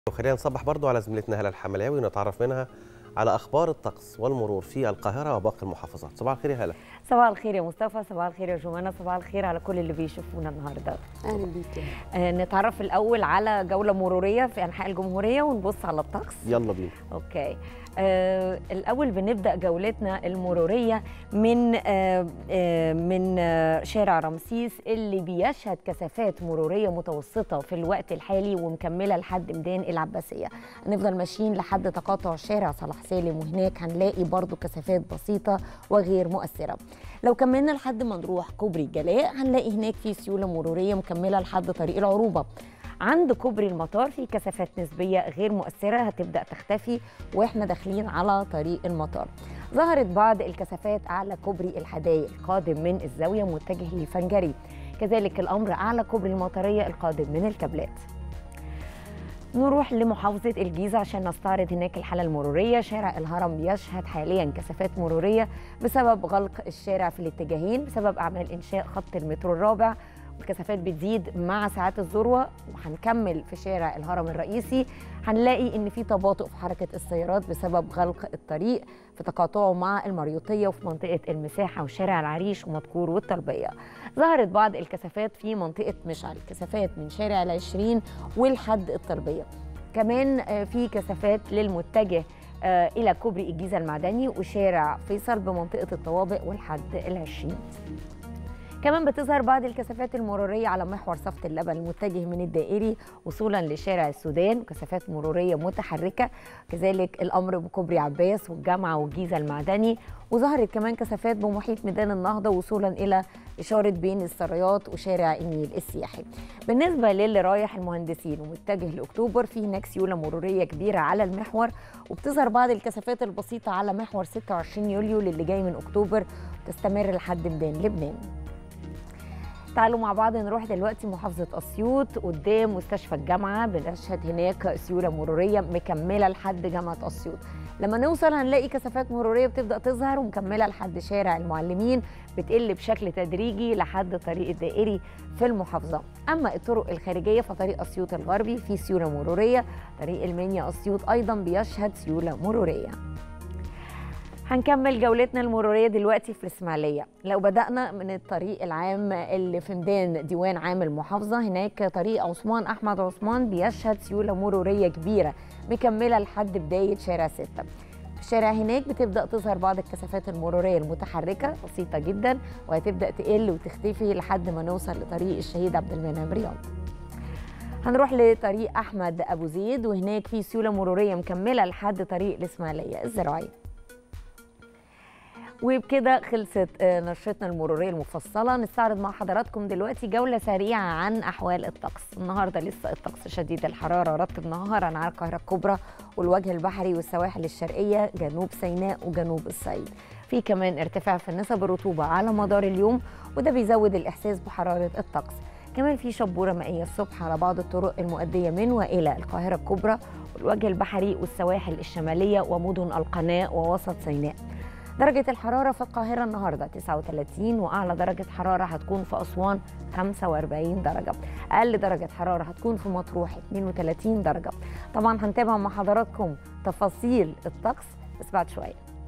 وخلينا نصبح برضو على زميلتنا هلا الحملاوي ونتعرف منها على اخبار الطقس والمرور في القاهره وباقي المحافظات صباح الخير يا هلا صباح الخير يا مصطفى صباح الخير يا جمانة صباح الخير على كل اللي بيشوفونا النهارده اهلا بيك آه نتعرف الاول على جوله مروريه في انحاء الجمهوريه ونبص على الطقس يلا بينا اوكي آه الاول بنبدا جولتنا المروريه من آه آه من آه شارع رمسيس اللي بيشهد كثافات مروريه متوسطه في الوقت الحالي ومكمله لحد ميدان العباسيه هنفضل ماشيين لحد تقاطع شارع صلاح سالم وهناك هنلاقي برضو كثافات بسيطه وغير مؤثره لو كملنا لحد ما نروح كوبري الجلاء هنلاقي هناك في سيوله مروريه مكمله لحد طريق العروبه عند كوبري المطار في كثافات نسبيه غير مؤثره هتبدا تختفي واحنا داخلين على طريق المطار ظهرت بعض الكثافات اعلى كوبري الحدائق القادم من الزاويه متجه للفنجري كذلك الامر اعلى كوبري المطريه القادم من الكابلات نروح لمحافظة الجيزة عشان نستعرض هناك الحالة المرورية شارع الهرم بيشهد حاليا كثافات مرورية بسبب غلق الشارع في الاتجاهين بسبب أعمال إنشاء خط المترو الرابع الكثافات بتزيد مع ساعات الذروة وهنكمل في شارع الهرم الرئيسي هنلاقي ان في تباطؤ في حركة السيارات بسبب غلق الطريق في تقاطعه مع المريوطية وفي منطقة المساحة وشارع العريش ومدكور والطلبية ظهرت بعض الكثافات في منطقة مشعل كثافات من شارع العشرين والحد الطلبية كمان في كثافات للمتجه إلى كوبري الجيزة المعدني وشارع فيصل بمنطقة الطوابق والحد العشرين كمان بتظهر بعض الكثافات المرورية على محور صفة اللبن المتجه من الدائري وصولا لشارع السودان وكثافات مرورية متحركة كذلك الأمر بكوبري عباس والجامعة والجيزة المعدني وظهرت كمان كثافات بمحيط ميدان النهضة وصولا إلى إشارة بين السرايات وشارع النيل السياحي بالنسبة للي رايح المهندسين ومتجه لأكتوبر في هناك سيولة مرورية كبيرة على المحور وبتظهر بعض الكثافات البسيطة على محور 26 يوليو للي جاي من أكتوبر تستمر لحد ميدان لبنان تعالوا مع بعض نروح دلوقتي محافظة أسيوط قدام مستشفى الجامعة بنشهد هناك سيولة مرورية مكملة لحد جامعة أسيوط لما نوصل هنلاقي كثافات مرورية بتبدأ تظهر ومكملة لحد شارع المعلمين بتقل بشكل تدريجي لحد طريق الدائري في المحافظة أما الطرق الخارجية فطريق أسيوط الغربي في سيولة مرورية طريق المنيا أسيوط أيضا بيشهد سيولة مرورية هنكمل جولتنا المروريه دلوقتي في الاسماعيليه لو بدانا من الطريق العام اللي في ميدان ديوان عام المحافظه هناك طريق عثمان احمد عثمان بيشهد سيوله مروريه كبيره مكمله لحد بدايه شارع 6 في الشارع هناك بتبدا تظهر بعض الكثافات المروريه المتحركه بسيطه جدا وهتبدا تقل وتختفي لحد ما نوصل لطريق الشهيد عبد المنعم رياض هنروح لطريق احمد ابو زيد وهناك في سيوله مروريه مكمله لحد طريق الاسماعيليه الزراعيه وبكده خلصت نشرتنا المرورية المفصلة نستعرض مع حضراتكم دلوقتي جولة سريعة عن أحوال الطقس النهاردة لسه الطقس شديد الحرارة رطب نهارا على القاهرة الكبرى والوجه البحري والسواحل الشرقية جنوب سيناء وجنوب الصعيد في كمان ارتفاع في نسب الرطوبة على مدار اليوم وده بيزود الإحساس بحرارة الطقس كمان في شبورة مائية الصبح على بعض الطرق المؤدية من وإلى القاهرة الكبرى والوجه البحري والسواحل الشمالية ومدن القناة ووسط سيناء درجة الحرارة في القاهرة النهاردة 39 وأعلى درجة حرارة هتكون في أسوان 45 درجة أقل درجة حرارة هتكون في مطروح 32 درجة طبعا هنتابع مع حضراتكم تفاصيل الطقس بس بعد شوية